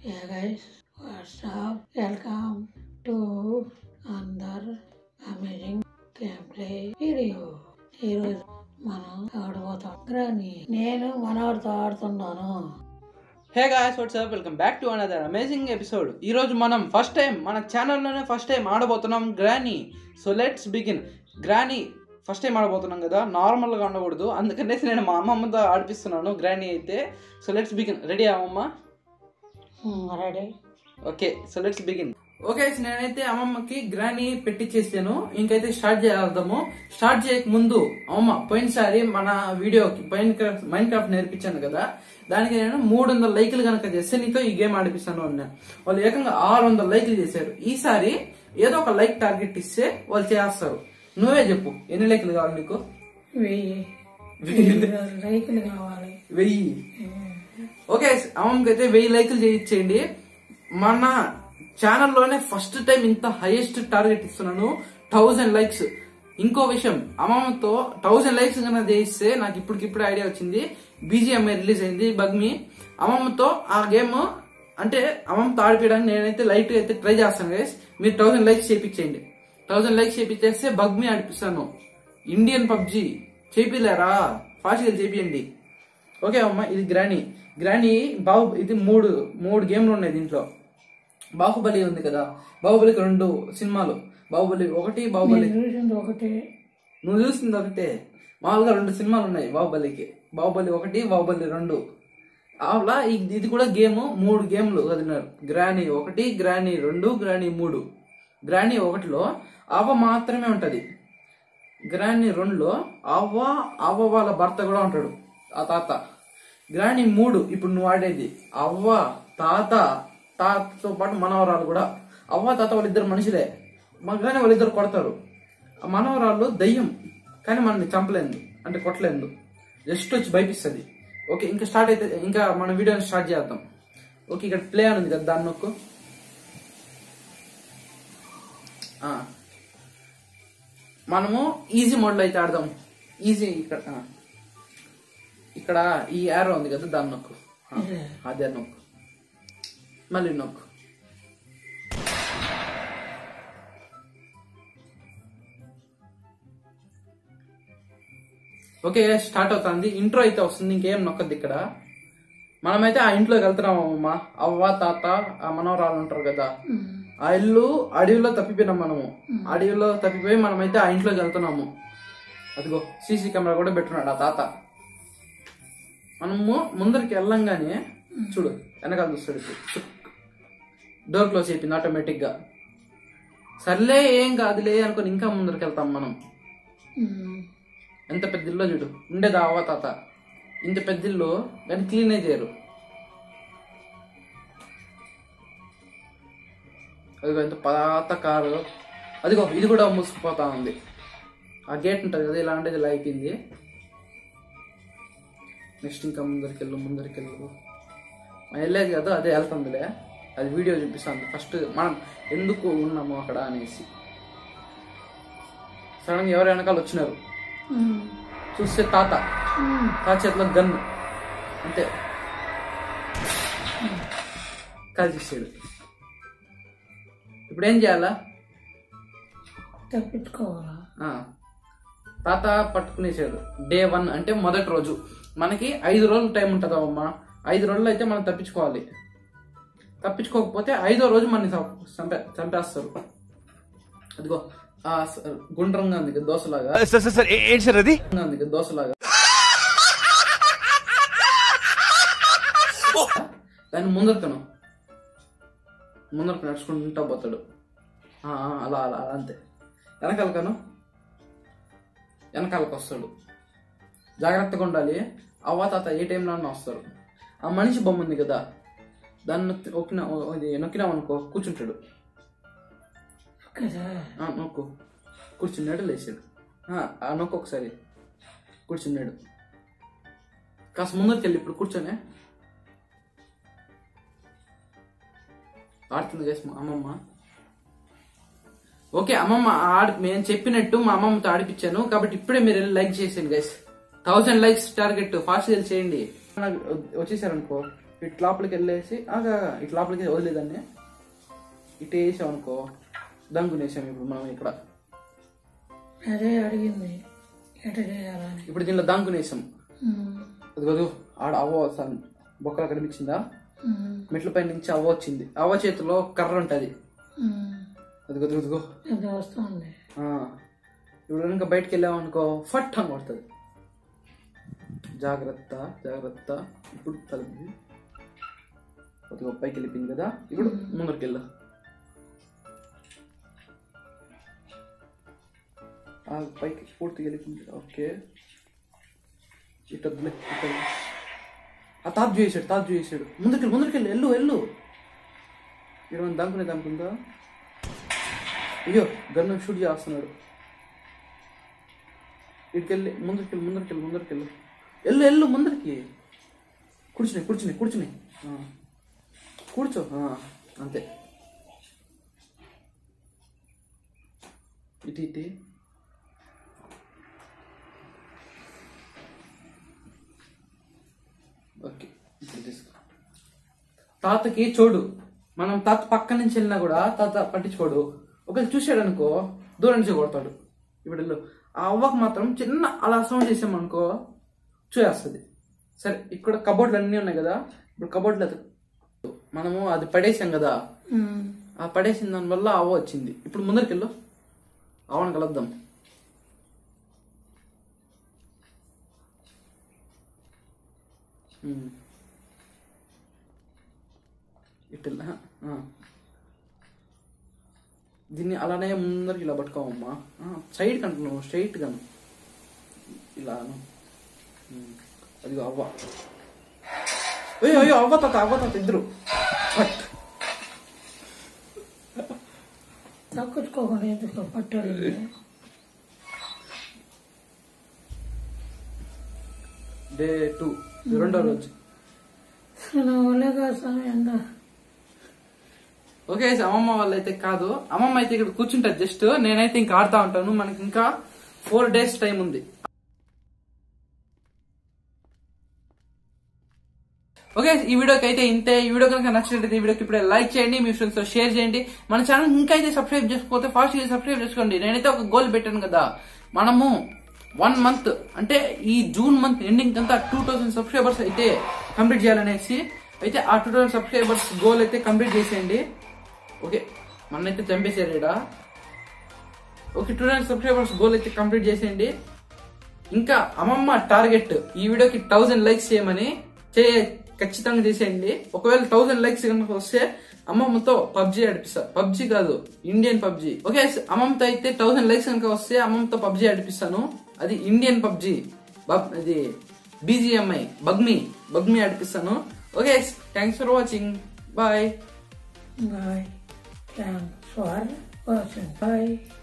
Yeah guys, what's up? Welcome to another amazing gameplay video. ఈరోజు మనం ఆడబోతాం గ్రాని నేను మనవాడితో ఆడుతున్నాను hey guys what's up welcome back to another amazing episode ఈరోజు మనం ఫస్ట్ టైం మన ఛానల్లోనే ఫస్ట్ టైం ఆడబోతున్నాం Granny so let's begin Granny first time ఆడబోతున్నాం కదా నార్మల్గా ఉండకూడదు అందుకనేసి నేను మా అమ్మమ్మతో ఆడిపిస్తున్నాను గ్రానీ అయితే సో లెట్స్ బిగిన్ రెడీ అమ్మమ్మ ready okay so let's begin okay నేనైతే అమ్మమ్మకి గ్రానీ పెట్టించేసాను ఇంకైతే స్టార్ట్ చేద్దాము స్టార్ట్ చేయక ముందు అమ్మమ్మ పోయినసారి మన వీడియోకి మైండ్ క్రాఫ్ట్ మైండ్ క్రాఫ్ట్ నేర్పించాను కదా దానికి నేను మూడు వందల లైకులు కనుక చేస్తే నీతో ఈ గేమ్ ఆడిపిస్తాను అన్నాను వాళ్ళు ఏకంగా ఆరు వందల లైకులు చేశారు ఈసారి ఏదో ఒక లైక్ టార్గెట్ ఇస్తే వాళ్ళు చేస్తారు నువ్వే చెప్పు ఎన్ని లైకులు కావాలి నీకు వెయ్యి రైతులు కావాలి వెయ్యి ఓకే అమ్మకి అయితే వెయ్యి లైకులు చేయించేయండి మన ఛానల్లోనే ఫస్ట్ టైం ఇంత హైయెస్ట్ టార్గెట్ ఇస్తున్నాను థౌజండ్ లైక్స్ ఇంకో విషయం అమ్మమ్మతో థౌజండ్ లైక్స్ కన్నా చేయిస్తే నాకు ఇప్పటికిప్పుడు ఐడియా వచ్చింది బీజిఎంఐ రిలీజ్ అయింది బగ్మి అమ్మమ్మతో ఆ గేమ్ అంటే అమ్మమ్మతో ఆడిపించడానికి నేనైతే లైట్ అయితే ట్రై చేస్తాను గైస్ మీరు థౌసండ్ లైక్స్ చేయించేయండి థౌసండ్ లైక్స్ చేపించేస్తే బగ్మి ఆడిపిస్తాను ఇండియన్ పబ్జి చేపిలేరా ఫాస్ట్గా చేపియండి ఓకే అమ్మ ఇది గ్రానీ గ్రానీ బాహు ఇది మూడు మూడు గేమ్లు ఉన్నాయి దీంట్లో బాహుబలి ఉంది కదా బాహుబలికి రెండు సినిమాలు బాహుబలి ఒకటి బాహుబలి నేను చూసింది ఒకటే నువ్వు చూసింది ఒకటే మామూలుగా రెండు సినిమాలు ఉన్నాయి బాహుబలికి బాహుబలి ఒకటి బాహుబలి రెండు అలా ఇది ఇది కూడా గేమ్ మూడు గేమ్లు వదిలినారు గ్రానీ ఒకటి గ్రానీ రెండు గ్రానీ మూడు గ్రానీ ఒకటిలో అవ్వ మాత్రమే ఉంటది గ్రానీ రెండులో అవ్వ అవ్వ వాళ్ళ భర్త కూడా ఉంటాడు ఆ తాత గ్రానీ మూడు ఇప్పుడు నువ్వు ఆడేది అవ్వ తాత తాతతో పాటు మనవరాలు కూడా అవ్వ తాత వాళ్ళిద్దరు మనుషులే మగానే వాళ్ళిద్దరు కొడతారు ఆ మనవరాలు దయ్యం కానీ మనల్ని చంపలేదు అంటే కొట్టలేదు జస్ట్ వచ్చి భయపిస్తుంది ఓకే ఇంకా స్టార్ట్ అయితే ఇంకా మన వీడియోని స్టార్ట్ చేద్దాం ఓకే ఇక్కడ ప్లే అని ఉంది కదా దాన్ని నొక్కు ఆ. మనము ఈజీ మోడ్లో అయితే ఆడదాం ఈజీ ఇక్కడ ఆ. ఇక్కడ ఈ యారో ఉంది కదా దాన్ని నొక్కు ఆ, ఇదే. అదే నొక్కు మళ్ళీ నొక్కు ఓకే స్టార్ట్ అవుతుంది ఇంట్రో అయితే వస్తుంది ఇంకేం నొక్కద్దు ఇక్కడ మనమైతే ఆ ఇంట్లోకి వెళ్తున్నాం అమ్మ అవ్వ తాత ఆ మనవరాలు ఉంటారు కదా ఆ ఇల్లు అడవిలో తప్పిపోయినాం మనము అడవిలో తప్పిపోయి మనమైతే ఆ ఇంట్లోకి వెళ్తున్నాము అదిగో సీసీ కెమెరా కూడా పెట్టున్నాడు ఆ తాత మనము ముందరికి వెళ్ళంగానే చూడు వెనకాల చూస్తాడు ఇప్పుడు డోర్ క్లోజ్ అయిపోయింది ఆటోమేటిక్ గా సర్లే ఏం కాదులే అనుకుని ఇంకా ముందరికి వెళ్తాం మనం ఎంత పెద్ద ఇల్లు చూడు ఉండేది ఆ అవ్వ తాత ఇంత పెద్ద ఇల్లు కానీ క్లీనే చేయరు అదిగో ఎంత పాత కారు అదిగో ఇది కూడా మూసుకుపోతా ఉంది ఆ గేట్ ఉంటుంది కదా ఇలాంటిది ఇలా అయిపోయింది నెక్స్ట్ ఇంకా ముందరికెళ్ళు ముందరికెళ్ళు మనం వెళ్ళేది కదా అదే వెళ్తుందిలే అది వీడియో చూపిస్తుంది ఫస్ట్ మనం ఎందుకు ఉన్నాము అక్కడ అనేసి సడన్ ఎవరు వెనకాల వచ్చినారు చూస్తే తాత తాత చేతిలో గన్ను అంతే కాల్చేసాడు ఇప్పుడు ఏం చేయాలా తప్పించుకోవాలా ఆ, తాత పట్టుకునేసాడు డే వన్ అంటే మొదటి రోజు మనకి ఐదు రోజులు టైం ఉంటుంది అమ్మా ఐదు రోజులు అయితే మనం తప్పించుకోవాలి తప్పించుకోకపోతే ఐదో రోజు మన చంపే చంపేస్తారు అదిగో ఆ స- గుండ్రంగా ఉంది కదా దోశలాగా సార్ సార్ సార్ ఏ- ఏంటి సార్ అది గుండ్రంగా ఉంది కదా దోశలాగా దాన్ని ముందరకను ముందరకు నడుచుకుంటూ పోతాడు ఆ, ఆ, అలా అలా అలా అంతే వెనకాలకను వెనకాలకు వస్తాడు జాగ్రత్తగా ఉండాలి అవ్వ తాత ఏ టైంలో వస్తారు ఆ మనిషి బొమ్మ ఉంది కదా దాన్ని నొక్కి- ఒక్కిన ఇది నొక్కినామనుకో కూర్చుంటాడు కదా ఆ, నొక్కు కూర్చున్నాడు లేచాడు ఆ, ఆ నొక్కు ఒకసారి కూర్చున్నాడు కాస్త ముందరికి వెళ్ళి ఇప్పుడు కూర్చొనే ఆడుతుంది గైస్ మా అమ్మమ్మ ఓకే అమ్మమ్మ ఆడి నేను చెప్పినట్టు మా అమ్మమ్మతో ఆడిపించాను కాబట్టి ఇప్పుడే మీరు వెళ్ళి లైక్ చేసేయండి guys thousand likes target fast వెళ్ళి చేయండి నాకు వచ్చేసారనుకో ఇటు లోపలికి వెళ్ళేసి ఆగా ఇటు లోపలికి వదిలేదాన్ని ఇటు వేసాం అనుకో దంగునేసాం ఇప్పుడు మనం ఇక్కడ అదే అడిగింది ఎట చేయాలని ఇప్పుడు దీనిలో దంగునేసాం ఉమ్, అది కాదు ఆడ అవ్వ వస్తాను బొక్కలు కనిపించిందా ఉమ్, మెట్ల పై నుంచి అవ్వ వచ్చింది అవ్వ చేతిలో కర్ర ఉంటుంది ఉమ్. అది గదు గదుగో ఇది వస్తుంది ఇప్పుడు కనుక బయటకు వెళ్ళామనుకో ఫట్ అని కొడుతుంది జాగ్రత్త జాగ్రత్త ఇప్పుడు తలుపు కొద్దిగా పైకి వెళ్ళిపోయింది కదా ఇప్పుడు ముందరికి వెళ్ళు ఆ పైకి పూర్తిగా వెళ్ళిపోయింది ఓకే ఇటు వద్దులే ఇటు వద్దు. ఆ తాప్ చేసాడు తాప్ చేసాడు ముందరికి ముందరికి వెళ్ళు వెళ్ళు వెళ్ళు ఇక్కడ మనం దానుకునే దానుకుందా అయ్యో గన్ను షూట్ చేస్తున్నాడు ఇటుకెళ్ళి ముందరికెళ్ళి ముందరికెళ్ళి ముందరికెళ్ళు వెళ్ళు వెళ్ళు ముందరికి కూర్చుని కూర్చుని కూర్చుని ఆ. కూర్చో ఆ, అంతే ఇటు ఇటు ఓకే ఇప్పుడు తీసుకో తాతకి చూడు మనం తాత పక్క నుంచి వెళ్ళినా కూడా తాత పట్టించుకోడు ఒకవేళ చూశాడు అనుకో దూరం నుంచి కొడతాడు ఇప్పుడు వెళ్ళు ఆ అవ్వకు మాత్రం చిన్న అలా సౌండ్ చేసామనుకో చూసేస్తుంది సరే ఇక్కడ కబోర్డ్లు అన్నీ ఉన్నాయి కదా ఇప్పుడు కబోర్డ్లు అది మనము అది పడేసాం కదా ఉమ్, ఆ పడేసిన దాని వల్ల అవ్వ వచ్చింది ఇప్పుడు ముందరికి వెళ్ళు అవ్వని కలుద్దాం ఉమ్. ఇటు వెళ్ళు. ఆ. దీన్ని అలానే ముందరికి ఇలా పట్టుకోమమ్మా సైడ్ కంటున్నావు స్ట్రైట్ గాను ఇలా అను. ఉమ్. అదిగో అవ్వ అయ్యో అయ్యో అవ్వ తాత అవ్వ తాత ఇద్దరు పట్ తక్కువచ్చుకోకుండా ఎందుకు పట్టాడు డే టూ రెండో రోజు నా వల్లే కాదు స్వామి అందా ఓకే అమ్మమ్మ వాళ్ళు అయితే కాదు అమ్మమ్మ అయితే ఇక్కడ కూర్చుంటారు జస్ట్ నేనైతే ఇంకా ఆడుతా ఉంటాను మనకి ఇంకా ఫోర్ డేస్ టైం ఉంది ఓకే ఈ వీడియోకి అయితే ఇంతే ఈ వీడియో కనుక నచ్చినట్లయితే ఈ వీడియోకి ఇప్పుడే లైక్ చేయండి మీ ఫ్రెండ్స్ తో షేర్ చేయండి మన ఛానల్ ఇంకా అయితే సబ్స్క్రైబ్ చేసుకోకపోతే ఫాస్ట్ గా సబ్స్క్రైబ్ చేసుకోండి నేనైతే ఒక గోల్ పెట్టాను కదా మనము వన్ మంత్ అంటే ఈ జూన్ మంత్ ఎండింగ్ అంతా టూ థౌసండ్ సబ్స్క్రైబర్స్ అయితే కంప్లీట్ చేయాలనేసి అయితే ఆ టూ థౌసండ్ సబ్స్క్రైబర్స్ గోల్ అయితే కంప్లీట్ చేసేయండి ఓకే మనైతే చంపేశారు ఈడ okay two thousand subscribers goal అయితే కంప్లీట్ చేసేయండి ఇంకా అమ్మమ్మ టార్గెట్ ఈ వీడియోకి థౌసండ్ లైక్స్ చేయమని చే ఖచ్చితంగా చేసేయండి ఒకవేళ థౌసండ్ లైక్స్ కనుక వస్తే అమ్మమ్మతో పబ్జీ ఆడిపిస్తా పబ్జీ కాదు ఇండియన్ పబ్జీ ఓకే అమ్మమ్మతో అయితే థౌసండ్ లైక్స్ కనుక వస్తే అమ్మమ్మతో పబ్జీ ఆడిపిస్తాను అది ఇండియన్ పబ్జీ అది బీజిఎంఐ బగ్మి బగ్మి ఆడిపిస్తాను okay thanks for watching bye bye thanks for watching bye